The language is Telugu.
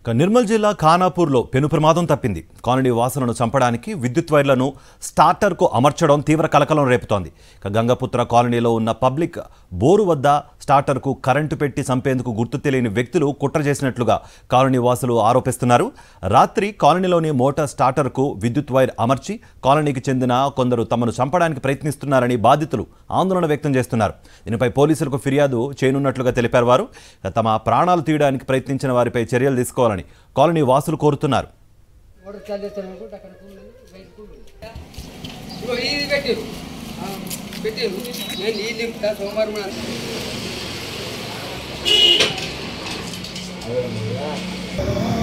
ఇక నిర్మల్ జిల్లా ఖానాపూర్లో పెను ప్రమాదం తప్పింది కాలనీ వాసులను చంపడానికి విద్యుత్ వైర్లను స్టార్టర్కు అమర్చడం తీవ్ర కలకలం రేపుతోంది ఇక గంగపుత్ర కాలనీలో ఉన్న పబ్లిక్ బోరు వద్ద స్టార్టర్కు కరెంటు పెట్టి చంపేందుకు గుర్తు తెలియని వ్యక్తులు కుట్ర చేసినట్లుగా కాలనీ వాసులు ఆరోపిస్తున్నారు రాత్రి కాలనీలోని మోటార్ స్టార్టర్కు విద్యుత్ వైర్ అమర్చి కాలనీకి చెందిన కొందరు తమను చంపడానికి ప్రయత్నిస్తున్నారని బాధితులు ఆందోళన వ్యక్తం చేస్తున్నారు దీనిపై పోలీసులకు ఫిర్యాదు చేయనున్నట్లుగా తెలిపారు వారు ఇక తమ ప్రాణాలు తీయడానికి ప్రయత్నించిన వారిపై చర్యలు తీసుకోవాలని కాలనీ వాసులు కోరుతున్నారు మోటార్ చార్జ్ చేస్తాను అనుకుంటే అక్కడ కూల్ ఉంది, బయట కూల్ ఉంది. ఇగో ఇది పెట్టిరు ఆ, పెట్టిరు నేను ఈ నింపుతా సోమవారం నాడు.